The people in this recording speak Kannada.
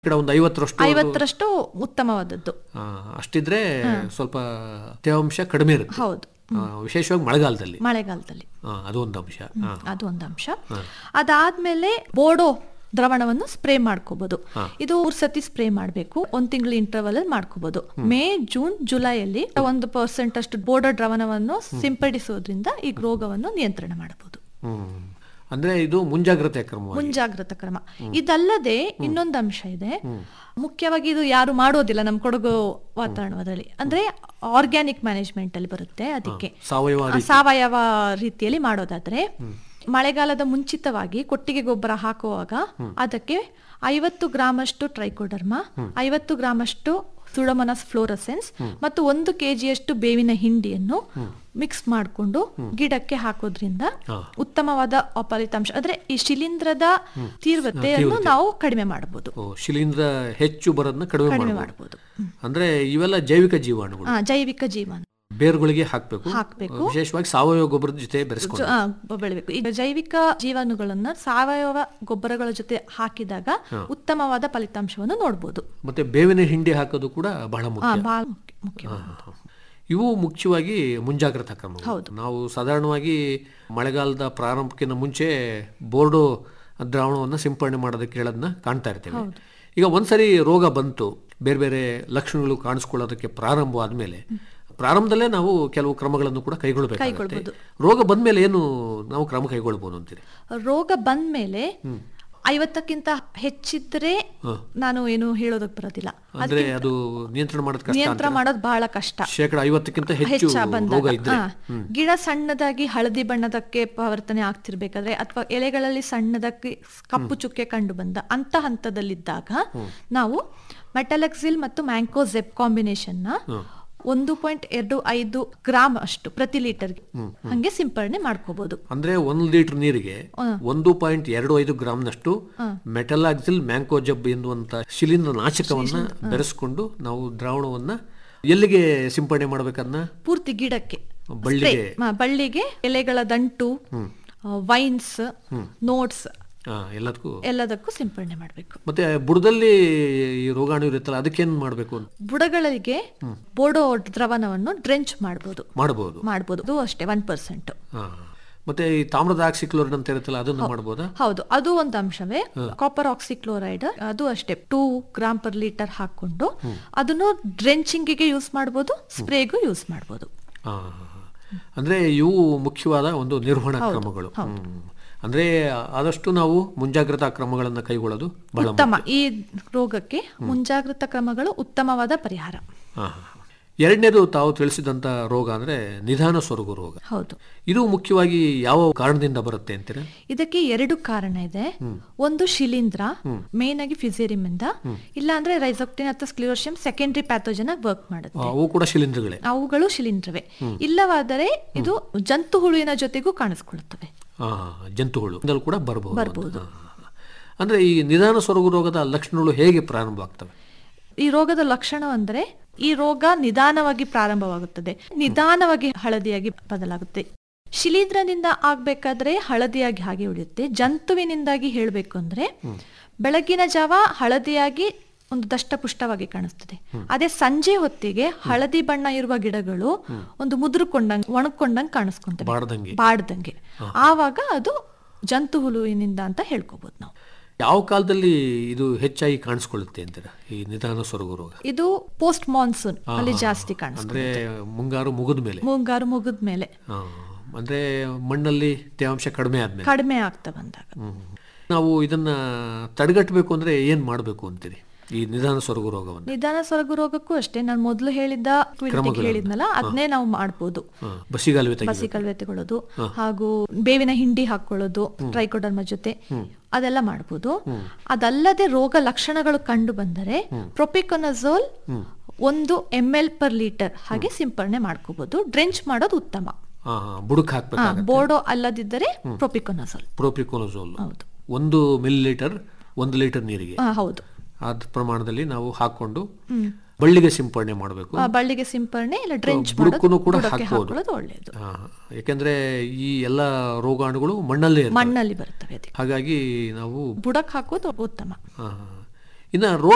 ಕಡೆ ಒಂದು ಐವತ್ತರಷ್ಟು ಐವತ್ತರಷ್ಟು ಉತ್ತಮವಾದದ್ದು ಆ, ಅಷ್ಟಿದ್ರೆ ಸ್ವಲ್ಪ ತೇವಾಂಶ ಕಡಿಮೆ ಇರುತ್ತೆ ಹೌದು ಆ, ವಿಶೇಷವಾಗಿ ಮಳೆಗಾಲದಲ್ಲಿ ಮಳೆಗಾಲದಲ್ಲಿ ಆ, ಅದು ಒಂದು ಅಂಶ ಆ, ಅದು ಒಂದು ಅಂಶ ಅದಾದ್ಮೇಲೆ ಬೋಡೋ ದ್ರವಣವನ್ನು ಸ್ಪ್ರೇ ಮಾಡ್ಕೋಬಹುದು ಇದು ಮೂರ್ ಸತಿ ಸ್ಪ್ರೇ ಮಾಡಬೇಕು ಒಂದ್ ತಿಂಗಳ ಇಂಟರ್ವಲ್ ಅಲ್ಲಿ ಮಾಡ್ಕೋಬಹುದು ಮೇ ಜೂನ್ ಜುಲೈಯಲ್ಲಿ ಒಂದು ಪರ್ಸೆಂಟ್ ಅಷ್ಟು ಬೋಡೋ ದ್ರವಣವನ್ನು ಸಿಂಪಡಿಸೋದ್ರಿಂದ ಈ ರೋಗವನ್ನು ನಿಯಂತ್ರಣ ಮಾಡಬಹುದು ಹ್ಮ್ ಅಂದ್ರೆ ಇದು ಮುಂಜಾಗ್ರತೆ ಕ್ರಮವಾಗಿ ಮುಂಜಾಗ್ರತಾ ಕ್ರಮ ಇದಲ್ಲದೆ ಇನ್ನೊಂದು ಅಂಶ ಇದೆ ಮುಖ್ಯವಾಗಿ ಇದು ಯಾರು ಮಾಡೋದಿಲ್ಲ ನಮ್ಮ ಕೊಡಗು ವಾತಾವರಣದಲ್ಲಿ ಅಂದ್ರೆ ಆರ್ಗ್ಯಾನಿಕ್ ಮ್ಯಾನೇಜ್ಮೆಂಟ್ ಅಲ್ಲಿ ಬರುತ್ತೆ ಅದಕ್ಕೆ ಸಾವಯವ ಆ, ಸಾವಯವ ರೀತಿಯಲ್ಲಿ ಮಾಡೋದಾದ್ರೆ ಮಳೆಗಾಲದ ಮುಂಚಿತವಾಗಿ ಕೊಟ್ಟಿಗೆ ಗೊಬ್ಬರ ಹಾಕುವಾಗ ಅದಕ್ಕೆ ಐವತ್ತು ಗ್ರಾಮಷ್ಟು ಟ್ರೈಕೋಡರ್ಮ ಐವತ್ತು ಗ್ರಾಮಷ್ಟು ಸುಡಮನಸ್ ಫ್ಲೋರಸೆನ್ಸ್ ಮತ್ತು ಒಂದು ಕೆಜಿಯಷ್ಟು ಬೇವಿನ ಹಿಂಡಿಯನ್ನು ಮಿಕ್ಸ್ ಮಾಡಿಕೊಂಡು ಗಿಡಕ್ಕೆ ಹಾಕೋದ್ರಿಂದ ಉತ್ತಮವಾದ ಫಲಿತಾಂಶ ಅಂದ್ರೆ ಈ ಶಿಲೀಂಧ್ರದ ತೀವ್ರತೆಯನ್ನು ನಾವು ಕಡಿಮೆ ಮಾಡಬಹುದು ಓ, ಶಿಲೀಂಧ್ರ ಹೆಚ್ಚು ಬರೋದನ್ನ ಕಡಿಮೆ ಕಡಿಮೆ ಮಾಡಬಹುದು ಮಾಡಬಹುದು ಅಂದ್ರೆ ಇವೆಲ್ಲ ಜೈವಿಕ ಜೀವಾಣುಗಳು ಜೈವಿಕ ಜೀವನ ಬೇರುಗಳಿಗೆ ಹಾಕ್ಬೇಕು ಹಾಕ್ಬೇಕು. ವಿಶೇಷವಾಗಿ ಸಾವಯವ ಗೊಬ್ಬರದ ಜೊತೆ ಬೆರೆಸ್ಕೊಂಡು ಆ, ಬ- ಬೆಳಿಬೇಕು ಈಗ ಜೈವಿಕ ಜೀವಾಣುಗಳನ್ನ ಸಾವಯವ ಗೊಬ್ಬರಗಳ ಜೊತೆ ಹಾಕಿದಾಗ ಉತ್ತಮವಾದ ಫಲಿತಾಂಶವನ್ನು ನೋಡಬಹುದು ಮತ್ತೆ ಬೇವಿನ ಹಿಂಡಿ ಹಾಕೋದು ಕೂಡ ಬಹಳ ಮುಖ್ಯ ಬಹಳ ಮುಖ್ಯ ಹಾ, ಹಾ. ಇವು ಮುಖ್ಯವಾಗಿ ಮುಂಜಾಗ್ರತಾ ಕ್ರಮಗಳು ನಾವು ಸಾಧಾರಣವಾಗಿ ಮಳೆಗಾಲದ ಪ್ರಾರಂಭಕ್ಕಿಂತ ಮುಂಚೆ ಬೋರ್ಡೋ ದ್ರಾವಣವನ್ನು ಸಿಂಪಡಣೆ ಮಾಡೋದಕ್ಕೆ ಹೇಳೋದನ್ನ ಕಾಣ್ತಾ ಇರ್ತೇವೆ ಈಗ ಒಂದ್ಸರಿ ರೋಗ ಬಂತು ಬೇರೆ ಬೇರೆ ಲಕ್ಷಣಗಳು ಕಾಣಿಸ್ಕೊಳ್ಳೋದಕ್ಕೆ ಪ್ರಾರಂಭ ಆದ್ಮೇಲೆ ಪ್ರಾರಂಭದಲ್ಲೇ ನಾವು ಕೆಲವು ಕ್ರಮಗಳನ್ನು ಕೂಡ ಕೈಗೊಳ್ಳಬೇಕಾಗುತ್ತೆ ರೋಗ ಬಂದ್ಮೇಲೆ ಏನು ನಾವು ಕ್ರಮ ಕೈಗೊಳ್ಬೋದು ಅಂತೀರಿ ರೋಗ ಬಂದ್ಮೇಲೆ ಐವತ್ತಕ್ಕಿಂತ ಹೆಚ್ಚಿದ್ರೆ ನಾನು ಏನು ಹೇಳೋದಕ್ ಬರೋದಿಲ್ಲ ಅಂದ್ರೆ ಅದು ನಿಯಂತ್ರಣ ಮಾಡೋದ್ ಕಷ್ಟ ನಿಯಂತ್ರಣ ಮಾಡೋದು ಬಹಳ ಕಷ್ಟ ಶೇಕಡ ಐವತ್ತಕ್ಕಿಂತ ಹೆಚ್ಚು ಹೆಚ್ಚ ರೋಗ ಬಂದಾಗ ಇದ್ರೆ ಹಾ. ಗಿಡ ಸಣ್ಣದಾಗಿ ಹಳದಿ ಬಣ್ಣದಕ್ಕೆ ಪರಿವರ್ತನೆ ಆಗ್ತಿರ್ಬೇಕಾದ್ರೆ ಅಥವಾ ಎಲೆಗಳಲ್ಲಿ ಸಣ್ಣದಕ್ಕೆ ಕಪ್ಪು ಚುಕ್ಕೆ ಕಂಡು ಬಂದ ಅಂತ ಹಂತದಲ್ಲಿದ್ದಾಗ ನಾವು ಮೆಟಲಕ್ಸಿಲ್ ಮತ್ತು ಮ್ಯಾಂಕೋಸೆಪ್ ಕಾಂಬಿನೇಷನ್ ನ ಒಂದು ಪಾಯಿಂಟ್ ಎರಡು ಐದು ಗ್ರಾಮ್ ಅಷ್ಟು ಪ್ರತಿ ಲೀಟರ್ಗೆ ಹಂಗೆ ಸಿಂಪರಣೆ ಮಾಡ್ಕೋಬಹುದು ಅಂದ್ರೆ ಒಂದು ಲೀಟರ್ ನೀರಿಗೆ ಒಂದು ಪಾಯಿಂಟ್ ಎರಡು ಐದು ಗ್ರಾಮ್ನಷ್ಟು ಮೆಟಲಾಕ್ಸಿಲ್ ಮ್ಯಾಂಕೋಜಬ್ ಎನ್ನುವಂತ ಶಿಲೀಂಧ್ರ ನಾಶಕವನ್ನ ಬೆರೆಸ್ಕೊಂಡು ನಾವು ದ್ರಾವಣವನ್ನ ಎಲ್ಲಿಗೆ ಸಿಂಪಡಣೆ ಮಾಡ್ಬೇಕನ್ನ ಪೂರ್ತಿ ಗಿಡಕ್ಕೆ ಬಳ್ಳಿಗೆ Spray. ಮ- ಬಳ್ಳಿಗೆ ಎಲೆಗಳ ದಂಟು ವೈನ್ಸ್ ನೋಟ್ಸ್ ಆ, ಎಲ್ಲದಕ್ಕೂ ಎಲ್ಲದಕ್ಕೂ ಸಿಂಪರಣೆ ಮಾಡಬೇಕು ಮತ್ತೆ ಬುಡದಲ್ಲಿ ಈ ರೋಗಾಣು ಇರುತ್ತಲ್ಲ ಅದಕ್ಕೇನ್ ಮಾಡ್ಬೇಕು ಅಂತ ಬುಡಗಳಿಗೆ ಬೋಡೋ ದ್ರವಣವನ್ನು ಡ್ರೆಂಚ್ ಮಾಡಬಹುದು ಮಾಡಬಹುದು ಮಾಡಬಹುದು ಅದು ಅಷ್ಟೇ ಒನ್ ಪರ್ಸೆಂಟ್ ಹಾ ಮತ್ತೆ ಈ ತಾಮ್ರದ ಆಕ್ಸಿಕ್ಲೋರಿನ್ ಅಂತ ಇರುತ್ತಲ್ಲ ಅದನ್ನು ಮಾಡಬಹುದಾ ಹೌದು ಅದು ಒಂದು ಅಂಶವೇ ಕಾಪರ್ ಆಕ್ಸಿಕ್ಲೋರೈಡ್ ಅದು ಅಷ್ಟೇ ಟೂ ಗ್ರಾಮ್ ಪರ್ ಲೀಟರ್ ಹಾಕೊಂಡು ಅದನ್ನು ಡ್ರೆಂಚಿಂಗಿಗೆ ಯೂಸ್ ಮಾಡಬಹುದು ಸ್ಪ್ರೇಗೂ ಯೂಸ್ ಮಾಡಬಹುದು ಆ, ಅಂದ್ರೆ ಇವು ಮುಖ್ಯವಾದ ಒಂದು ನಿರ್ವಹಣಾ ಕ್ರಮಗಳು ಹ್ಮ್. ಅಂದ್ರೆ ಆದಷ್ಟು ನಾವು ಮುಂಜಾಗ್ರತಾ ಕ್ರಮಗಳನ್ನ ಕೈಗೊಳ್ಳೋದು ಬಹಳ ಉತ್ತಮ ಈ ರೋಗಕ್ಕೆ ಮುಂಜಾಗ್ರತಾ ಕ್ರಮಗಳು ಉತ್ತಮವಾದ ಪರಿಹಾರ ಹಾ, ಹಾ, ಹಾ. ಎರಡನೇದು ತಾವು ತಿಳಿಸಿದಂತ ರೋಗ ಅಂದ್ರೆ ನಿಧಾನ ಸೊರಗು ರೋಗ ಹೌದು ಇದು ಮುಖ್ಯವಾಗಿ ಯಾವ ಕಾರಣದಿಂದ ಬರುತ್ತೆ ಅಂತೀರಾ ಇದಕ್ಕೆ ಎರಡು ಕಾರಣ ಇದೆ ಒಂದು ಶಿಲೀಂಧ್ರ ಮೇನ್ ಆಗಿ ಫಿಸೇರಿಯಂ ಇಂದ ಇಲ್ಲ ಅಂದ್ರೆ ರೈಸೋಕ್ಟಿನ್ ಅಥವಾ ಸ್ಕ್ಲಿರೋಶಿಯಂ ಸೆಕೆಂಡರಿ ಪ್ಯಾಥೋಜನ್ ಆಗಿ ವರ್ಕ್ ಮಾಡುತ್ತೆ ಅವು ಕೂಡ ಶಿಲೀಂಧ್ರಗಳೇ ಅವುಗಳು ಶಿಲೀಂಧ್ರವೇ ಇಲ್ಲವಾದರೆ ಇದು ಜಂತು ಹುಳುವಿನ ಜೊತೆಗೂ ಕಾಣಿಸ್ಕೊಳ್ಳುತ್ತವೆ ಆ, ಜಂತುಹುಳು ಇದರಲ್ಲಿ ಕೂಡ ಬರಬಹುದು ಅಂದ್ರೆ ಈ ನಿಧಾನ ಸೊರಗು ರೋಗದ ಲಕ್ಷಣಗಳು ಹೇಗೆ ಪ್ರಾರಂಭ ಆಗ್ತವೆ ಈ ರೋಗದ ಲಕ್ಷಣ ಅಂದ್ರೆ ಈ ರೋಗ ನಿಧಾನವಾಗಿ ಪ್ರಾರಂಭವಾಗುತ್ತದೆ ನಿಧಾನವಾಗಿ ಹಳದಿಯಾಗಿ ಬದಲಾಗುತ್ತೆ ಶಿಲೀಂಧ್ರದಿಂದ ಆಗ್ಬೇಕಾದ್ರೆ ಹಳದಿಯಾಗಿ ಹಾಗೆ ಉಳಿಯುತ್ತೆ ಜಂತುವಿನಿಂದಾಗಿ ಹೇಳಬೇಕು ಅಂದ್ರೆ ಬೆಳಗಿನ ಜಾವ ಹಳದಿಯಾಗಿ ಒಂದು ದಷ್ಟಪುಷ್ಟವಾಗಿ ಕಾಣಿಸ್ತದೆ ಅದೇ ಸಂಜೆ ಹೊತ್ತಿಗೆ ಹಳದಿ ಬಣ್ಣ ಇರುವ ಗಿಡಗಳು ಒಂದು ಮುದುರುಕೊಂಡಂಗ್ ಒಣಕೊಂಡಂಗ್ ಕಾಣಿಸ್ಕೊಂತವೆ ಬಾಡ್ದಂಗೆ ಬಾಡ್ದಂಗೆ ಆವಾಗ ಅದು ಜಂತು ಹುಳುವಿನಿಂದ ಅಂತ ಹೇಳ್ಕೋಬಹುದು ನಾವು ಯಾವ ಕಾಲದಲ್ಲಿ ಇದು ಹೆಚ್ಚಾಗಿ ಕಾಣಿಸ್ಕೊಳ್ಳುತ್ತೆ ಅಂತೀರಾ ಈ ನಿಧಾನ ಸೊರಗು ರೋಗ ಇದು ಪೋಸ್ಟ್ ಮಾನ್ಸೂನ್ ಅಲ್ಲಿ ಜಾಸ್ತಿ ಕಾಣಿಸ್ತದೆ ಅಂದ್ರೆ ಮುಂಗಾರು ಮುಗಿದ ಮೇಲೆ ಮುಂಗಾರು ಮುಗಿದ ಮೇಲೆ ಆ, ಅಂದ್ರೆ ಮಣ್ಣಲ್ಲಿ ತೇವಾಂಶ ಕಡಿಮೆ ಆದ್ಮೇಲೆ ಕಡಿಮೆ ಆಗ್ತಾ ಬಂದಾಗ ಹ್ಮ್. ನಾವು ಇದನ್ನ ತಡೆಗಟ್ಟಬೇಕು ಅಂದ್ರೆ ಏನ್ ಮಾಡ್ಬೇಕು ಅಂತೀರಿ ಈ ನಿಧಾನ ಸೊರಗು ರೋಗವನ್ನು ನಿಧಾನ ಸೊರಗು ರೋಗಕ್ಕೂ ಅಷ್ಟೇ ನಾನು ಮೊದಲು ಹೇಳಿದ ಕ್ವಿಲ್ಟಿಗ್ ಹೇಳಿದ್ನಲ್ಲ ಅದನ್ನೇ ನಾವು ಮಾಡ್ಬೋದು ಹಾ, ಬಸಿಗಾಲುವೆ ತೆಗಿ ಬಸಿ ಕಲ್ವೆ ತಗೊಳ್ಳೋದು ಹಾಗೂ ಬೇವಿನ ಹಿಂಡಿ ಹಾಕೊಳ್ಳೋದು ಟ್ರೈಕೋಡರ್ಮ ಜೊತೆ ಅದೆಲ್ಲ ಮಾಡ್ಬೋದು ಅದಲ್ಲದೆ ರೋಗ ಲಕ್ಷಣಗಳು ಕಂಡು ಬಂದರೆ ಪ್ರೊಪಿಕೊನಜೋಲ್ ಒಂದು ಎಂ ಎಲ್ ಪರ್ ಲೀಟರ್ ಹಾಗೆ ಸಿಂಪರಣೆ ಮಾಡ್ಕೋಬಹುದು ಡ್ರೆಂಚ್ ಮಾಡೋದು ಉತ್ತಮ ಹಾ ಹಾ, ಬುಡಕ್ ಹಾಕ್ಬೇಕು ಬೋರ್ಡೋ ಅಲ್ಲದಿದ್ದರೆ ಪ್ರೊಪಿಕೊನಜೋಲ್ ಪ್ರೋಪಿಕೋನೋಸೋಲ್ ಹೌದು ಒಂದು ಮಿಲಿ ಲೀಟರ್ ಒಂದು ಲೀಟರ್ ನೀರಿಗೆ ಆ, ಹೌದು ಅದ್ ಪ್ರಮಾಣದಲ್ಲಿ ನಾವು ಹಾಕೊಂಡು ಬಳ್ಳಿಗೆ ಸಿಂಪಡಣೆ ಮಾಡಬೇಕು ಆ, ಬಳ್ಳಿಗೆ ಸಿಂಪರಣೆ ಇಲ್ಲ ಡ್ರೆಂಚ್ ಬುಡಕ್ಕೂ ಕೂಡ ಬುಡಕ್ಕೆ ಹಾಕ್ಬೋದು. ಹಾಕೊಳ್ಳೋದು ಒಳ್ಳೆಯದು ಯಾಕೆಂದ್ರೆ ಈ ಎಲ್ಲ ರೋಗಾಣುಗಳು ಮಣ್ಣಲ್ಲೇ ಇರ್ತವೆ ಮಣ್ಣಲ್ಲಿ ಬರ್ತವೆ ಅದಕ್ಕೆ ಹಾಗಾಗಿ ನಾವು ಬುಡಕ್ ಹಾಕೋದು ಉತ್ತಮ ಆ, ಇನ್ನ ರೋಗ